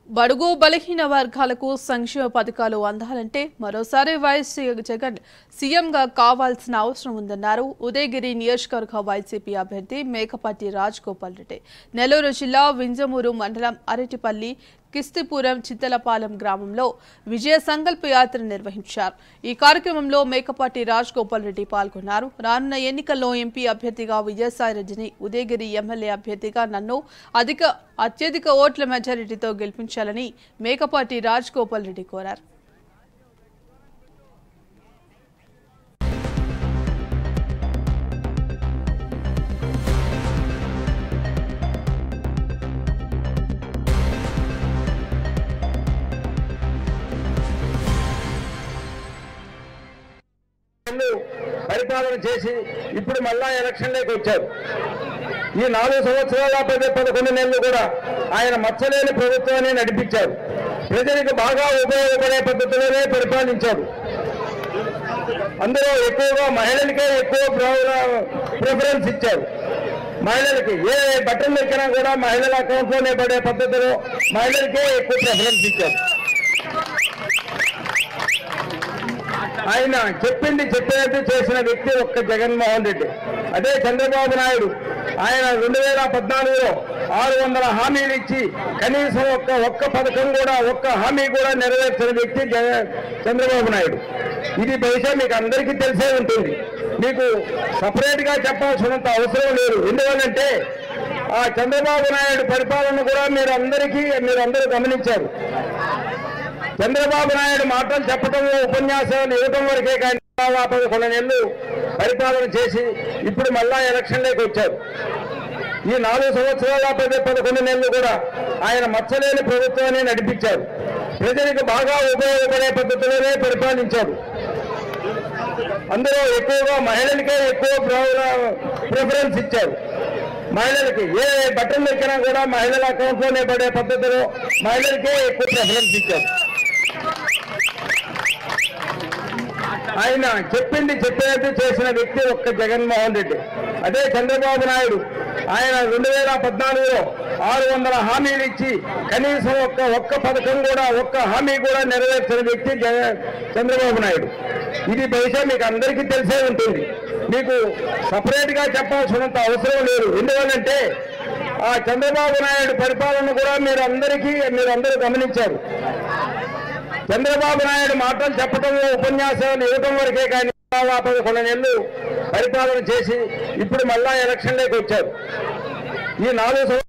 బడుగు బలహీన వర్గాలకు సంక్షేమ పథకాలు అందాలంటే మరోసారి వైఎస్ జగన్ సీఎంగా కావాల్సిన అవసరం ఉందన్నారు ఉదయగిరి నియోజకవర్గ వైసీపీ అభ్యర్థి మేకపాటి రాజ్ గోపాల్ రెడ్డి నెల్లూరు జిల్లా వింజమూరు మండలం అరటిపల్లి కిస్తిపురం చిత్తలపాలెం గ్రామంలో విజయ సంకల్ప యాత్ర నిర్వహించారు ఈ కార్యక్రమంలో మేకపాటి రాజ్ గోపాల్ రెడ్డి పాల్గొన్నారు రానున్న ఎన్నికల్లో ఎంపీ అభ్యర్థిగా విజయసాయిరెడ్డిని ఉదయగిరి ఎమ్మెల్యే అభ్యర్థిగా నన్ను అధిక అత్యధిక ఓట్ల మెజారిటీతో గెలిపించాలని మేకపాటి రాజ్ గోపాల్ రెడ్డి కోరారు ఏళ్ళు పరిపాలన చేసి ఇప్పుడు మళ్ళా ఎలక్షన్లోకి వచ్చారు ఈ నాలుగు సంవత్సరాల పది పదకొండు నెలలు కూడా ఆయన మచ్చలేని ప్రభుత్వాన్ని నడిపించారు ప్రజలకు బాగా ఉపయోగపడే పద్ధతిలోనే పరిపాలించారు అందులో ఎక్కువగా మహిళలకే ఎక్కువ ప్ర- ప్రిఫరెన్స్ ఇచ్చారు మహిళలకి ఏ బటన్ ఎక్కినా కూడా మహిళల అకౌంట్లోనే పడే పద్ధతిలో మహిళలకే ఎక్కువ ప్రిఫరెన్స్ ఇచ్చారు ఆయన చెప్పింది చెప్పినట్టు చేసిన వ్యక్తి ఒక్క జగన్మోహన్ రెడ్డి అదే చంద్రబాబు నాయుడు ఆయన రెండు వేల పద్నాలుగులో ఆరు వందల హామీలు ఇచ్చి కనీసం ఒక్క ఒక్క పథకం కూడా ఒక్క హామీ కూడా నెరవేర్చిన వ్యక్తి జగ- చంద్రబాబు నాయుడు ఇది బహుశా మీకు అందరికీ తెలిసే ఉంటుంది మీకు సపరేట్ గా చెప్పాల్సినంత అవసరం లేదు ఎందువల్లంటే ఆ చంద్రబాబు నాయుడు పరిపాలన కూడా మీరు అందరికీ మీరు అందరూ గమనించారు చంద్రబాబు నాయుడు మాటలు చెప్పడం ఉపన్యాసాలు ఇవ్వటం వరకే కానీ ఆ పదకొండు నెలలు పరిపాలన చేసి ఇప్పుడు మళ్ళా ఎలక్షన్లోకి వచ్చారు ఈ నాలుగు సంవత్సరాల పది పదకొండు నెలలు కూడా ఆయన మచ్చలేని ప్రభుత్వాన్ని నడిపించారు ప్రజలకు బాగా ఉపయోగపడే పద్ధతిలోనే పరిపాలించారు అందులో ఎక్కువగా మహిళలకే ఎక్కువ ప్ర- ప్రిఫరెన్స్ ఇచ్చారు మహిళలకి ఏ బటన్ ఎక్కినా కూడా మహిళల అకౌంట్లోనే పడే పద్ధతిలో మహిళలకే ఎక్కువ ప్రిఫరెన్స్ ఇచ్చారు ఆయన చెప్పింది చెప్పినట్టు చేసిన వ్యక్తి ఒక్క జగన్మోహన్ రెడ్డి అదే చంద్రబాబు నాయుడు ఆయన రెండు వేల పద్నాలుగులో ఆరు వందల హామీలు ఇచ్చి కనీసం ఒక్క ఒక్క పథకం కూడా ఒక్క హామీ కూడా నెరవేర్చిన వ్యక్తి జగ- చంద్రబాబు నాయుడు ఇది బహుశా మీకు అందరికీ తెలిసే ఉంటుంది మీకు సపరేట్ గా చెప్పాల్సినంత అవసరం లేదు ఎందువల్లంటే ఆ చంద్రబాబు నాయుడు పరిపాలన కూడా మీరు అందరికీ మీరు అందరూ గమనించారు చంద్రబాబు నాయుడు మాటలు చెప్పడం ఉపన్యాసాలు ఇవ్వటం వరకే కానీ ఆ పదకొండు నెలలు పరిపాలన చేసి ఇప్పుడు మళ్ళా ఎలక్షన్లోకి వచ్చారు ఈ నాలుగు సంవత్సరాలు